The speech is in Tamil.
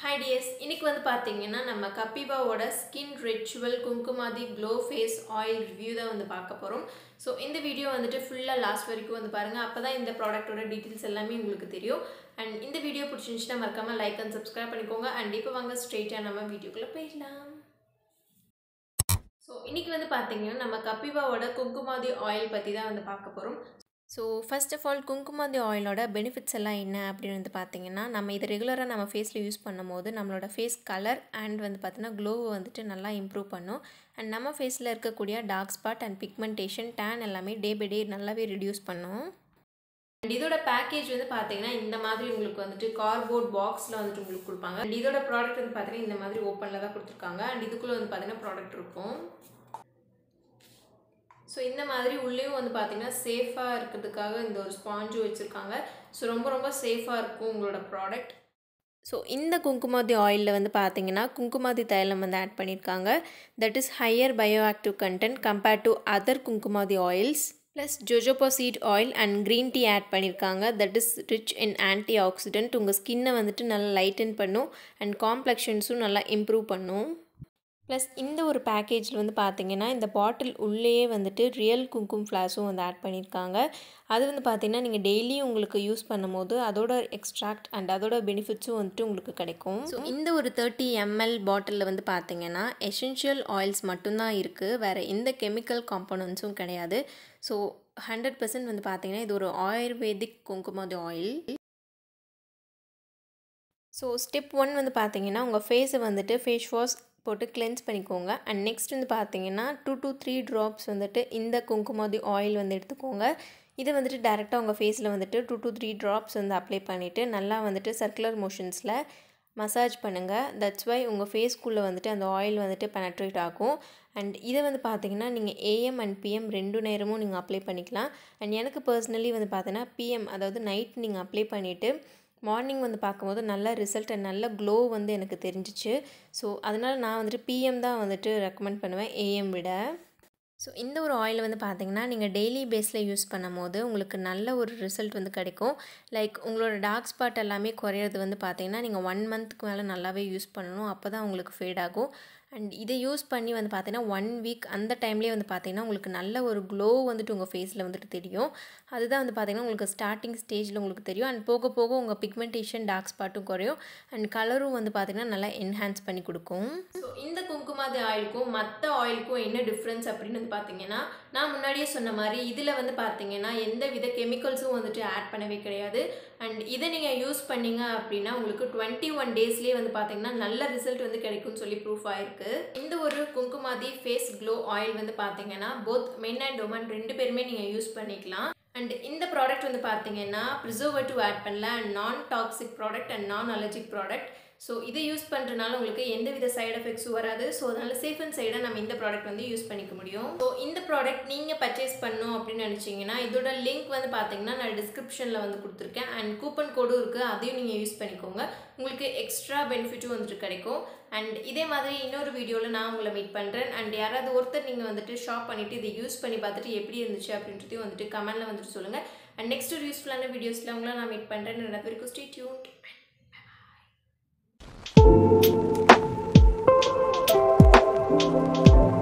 ஹாய் டியர்ஸ் இன்னைக்கு வந்து பார்த்தீங்கன்னா நம்ம கப்பிபாவோட skin ritual Kumkumadi glow face oil review தான் வந்து பார்க்க போகிறோம் ஸோ இந்த வீடியோ வந்துட்டு ஃபுல்லாக லாஸ்ட் வரைக்கும் வந்து பாருங்கள் அப்போ தான் இந்த ப்ராடக்ட்டோட டீட்டெயில்ஸ் எல்லாமே உங்களுக்கு தெரியும் அண்ட் இந்த வீடியோ பிடிச்சிருந்துச்சுன்னா மறக்காமல் லைக் அண்ட் சப்ஸ்கிரைப் பண்ணிக்கோங்க அண்ட் இப்போ வாங்க ஸ்ட்ரெயிட்டாக நம்ம வீடியோக்குள்ளே போயிடலாம் ஸோ இன்றைக்கி வந்து பார்த்தீங்கன்னா நம்ம கப்பிபாவோட குங்குமாதி ஆயில் பற்றி தான் வந்து பார்க்க போகிறோம் so first of all Kumkumadi ஆயிலோட பெனிஃபிட்ஸ் எல்லாம் என்ன அப்படின்னு வந்து பார்த்தீங்கன்னா நம்ம இதை ரெகுலராக நம்ம ஃபேஸில் யூஸ் பண்ணும்போது நம்மளோட ஃபேஸ் கலர் அண்ட் வந்து பார்த்தீங்கன்னா க்ளோவை வந்துட்டு நல்லா இம்ப்ரூவ் பண்ணும் அண்ட் நம்ம ஃபேஸில் இருக்கக்கூடிய dark spot and pigmentation tan எல்லாமே டே பை டே நல்லாவே ரிடியூஸ் பண்ணும் அண்ட் இதோட பேக்கேஜ் வந்து பார்த்தீங்கன்னா இந்த மாதிரி உங்களுக்கு வந்துட்டு கார்போர்ட் பாக்ஸில் வந்துட்டு உங்களுக்கு கொடுப்பாங்க அண்ட் இதோட ப்ராடக்ட் வந்து பார்த்தீங்கன்னா இந்த மாதிரி ஓப்பனில் தான் கொடுத்துருக்காங்க அண்ட் இதுக்குள்ளே வந்து பார்த்தீங்கன்னா ப்ராடக்ட் இருக்கும் ஸோ இந்த மாதிரி உள்ளேயும் வந்து பார்த்திங்கன்னா சேஃபாக இருக்கிறதுக்காக இந்த ஒரு ஸ்பாஞ்சும் வச்சுருக்காங்க ஸோ ரொம்ப ரொம்ப சேஃபாக இருக்கும் உங்களோட ப்ராடக்ட் ஸோ இந்த குங்குமாதி ஆயிலில் வந்து பார்த்தீங்கன்னா குங்குமாதி தைலம் வந்து ஆட் பண்ணியிருக்காங்க that is higher bioactive content compared to other Kumkumadi oils plus jojoba seed oil and green tea add பண்ணியிருக்காங்க that is rich in antioxidant உங்கள் ஸ்கின்னை வந்துட்டு நல்லா லைட்டன் பண்ணும் அண்ட் காம்ப்ளெக்ஷன்ஸும் நல்லா இம்ப்ரூவ் பண்ணும் ப்ளஸ் இந்த ஒரு பேக்கேஜில் வந்து பார்த்திங்கன்னா இந்த பாட்டில் உள்ளேயே வந்துட்டு ரியல் குங்கும் ஃப்ளாஸும் வந்து ஆட் பண்ணியிருக்காங்க அது வந்து பார்த்திங்கன்னா நீங்கள் டெய்லி உங்களுக்கு யூஸ் பண்ணும்போது அதோட எக்ஸ்ட்ராக்ட் அண்ட் அதோட பெனிஃபிட்ஸும் வந்துட்டு உங்களுக்கு கிடைக்கும் ஸோ இந்த ஒரு தேர்ட்டி எம்எல் பாட்டிலில் வந்து பார்த்திங்கன்னா எசென்ஷியல் ஆயில்ஸ் மட்டும்தான் இருக்குது வேறு எந்த கெமிக்கல் காம்போனன்ட்ஸும் கிடையாது ஸோ ஹண்ட்ரட் பர்சன்ட் வந்து பார்த்திங்கன்னா இது ஒரு ayurvedic Kumkumadi oil so step one வந்து பார்த்தீங்கன்னா உங்கள் ஃபேஸை வந்துட்டு ஃபேஸ் வாஷ் போட்டு கிளென்ஸ் பண்ணிக்கோங்க அண்ட் நெக்ஸ்ட் வந்து பார்த்தீங்கன்னா டூ டூ த்ரீ ட்ராப்ஸ் வந்துட்டு இந்த குங்குமாதி ஆயில் வந்து எடுத்துக்கோங்க இதை வந்துட்டு டேரெக்டாக உங்கள் ஃபேஸில் வந்துட்டு டூ டூ த்ரீ ட்ராப்ஸ் வந்து அப்ளை பண்ணிவிட்டு நல்லா வந்துட்டு சர்க்குலர் மோஷன்ஸில் மசாஜ் பண்ணுங்கள் தட்ஸ் வை உங்கள் ஃபேஸ்க்குள்ளே வந்துட்டு அந்த ஆயில் வந்துட்டு பெனட்ரேட் ஆகும் அண்ட் இதை வந்து பார்த்தீங்கன்னா நீங்கள் ஏஎம் அண்ட் பிஎம் ரெண்டு நேரமும் நீங்கள் அப்ளை பண்ணிக்கலாம் அண்ட் எனக்கு பர்சனலி வந்து பார்த்தீங்கன்னா பிஎம் அதாவது நைட் நீங்கள் அப்ளை பண்ணிவிட்டு மார்னிங் வந்து பார்க்கும்போது நல்ல ரிசல்ட் அண்ட் நல்ல க்ளோ வந்து எனக்கு தெரிஞ்சிச்சு ஸோ அதனால் நான் வந்துட்டு பிஎம் தான் வந்துட்டு ரெக்கமெண்ட் பண்ணுவேன் ஏஎம் விட ஸோ இந்த ஒரு ஆயில் வந்து பார்த்திங்கன்னா நீங்கள் டெய்லி பேஸில் யூஸ் பண்ணும் போது உங்களுக்கு நல்ல ஒரு ரிசல்ட் வந்து கிடைக்கும் லைக் உங்களோட டார்க் ஸ்பாட் எல்லாமே குறையிறது வந்து பார்த்திங்கன்னா நீங்கள் ஒன் மந்த்துக்கு மேலே நல்லாவே யூஸ் பண்ணணும் அப்போ தான் உங்களுக்கு ஃபேட் ஆகும் அண்ட் இதை யூஸ் பண்ணி வந்து பார்த்தீங்கன்னா ஒன் வீக் அந்த டைம்லேயே வந்து பார்த்தீங்கன்னா உங்களுக்கு நல்ல ஒரு க்ளோ வந்துட்டு உங்கள் ஃபேஸில் வந்துட்டு தெரியும் அதுதான் வந்து பார்த்திங்கன்னா உங்களுக்கு ஸ்டார்டிங் ஸ்டேஜில் உங்களுக்கு தெரியும் அண்ட் போக போக உங்கள் பிக்மெண்டேஷன் டார்க் ஸ்பாட்டும் குறையும் அண்ட் கலரும் வந்து பார்த்திங்கன்னா நல்லா என்ஹான்ஸ் பண்ணி கொடுக்கும் ஸோ இந்த குங்குமாதி ஆயிலுக்கும் மற்ற ஆயிலுக்கும் என்ன டிஃப்ரென்ஸ் அப்படின்னு வந்து பார்த்தீங்கன்னா நான் முன்னாடியே சொன்ன மாதிரி இதில் வந்து பார்த்தீங்கன்னா எந்த வித கெமிக்கல்ஸும் வந்துட்டு ஆட் பண்ணவே கிடையாது அண்ட் இதை நீங்கள் யூஸ் பண்ணீங்க அப்படின்னா உங்களுக்கு டுவெண்ட்டி ஒன் டேஸ்லேயே வந்து பார்த்தீங்கன்னா நல்ல ரிசல்ட் வந்து கிடைக்கும்னு சொல்லி ப்ரூஃப் ஆயிருக்கு இந்த ஒரு குங்குமாதி ஃபேஸ் க்ளோ ஆயில் வந்து பார்த்தீங்கன்னா போத் மென் அண்ட் உமன் ரெண்டு பேருமே நீங்கள் யூஸ் பண்ணிக்கலாம் அண்ட் இந்த ப்ராடக்ட் வந்து பார்த்தீங்கன்னா ப்ரிசர்வேட்டிவ் ஆட் பண்ணல and non toxic product and non allergic product so இதை யூஸ் பண்ணுறதுனால உங்களுக்கு எந்த வித சைடு எஃபெக்ட்ஸும் வராது ஸோ அதனால் சேஃப் அண்ட் சைடாக நம்ம இந்த ப்ராடக்ட் வந்து யூஸ் பண்ணிக்க முடியும் ஸோ இந்த ப்ராடக்ட் நீங்கள் பர்ச்சேஸ் பண்ணணும் அப்படின்னு நினச்சிங்கன்னா இதோட லிங்க் வந்து பார்த்தீங்கன்னா நான் டிஸ்கிரிப்ஷனில் வந்து கொடுத்துருக்கேன் அண்ட் கூப்பன் கோடும் இருக்குது அதையும் நீங்கள் யூஸ் பண்ணிக்கோங்க உங்களுக்கு எக்ஸ்ட்ரா பெனிஃபிட்டும் வந்துட்டு கிடைக்கும் அண்ட் இதே மாதிரி இன்னொரு வீடியோவில் நான் உங்களை மீட் பண்ணுறேன் அண்ட் யாராவது ஒருத்தர் நீங்கள் வந்துட்டு ஷாப் பண்ணிவிட்டு இதை யூஸ் பண்ணி பார்த்துட்டு எப்படி இருந்துச்சு அப்படின்றதையும் வந்துட்டு கமெண்டில் வந்துட்டு சொல்லுங்கள் அண்ட் நெக்ஸ்ட் ஒரு யூஸ்ஃபுல்லான வீடியோஸில் உங்களை நான் மீட் பண்ணுறேன் ரெண்டு பேருக்கும் ஸ்டே டியூன் Thank you.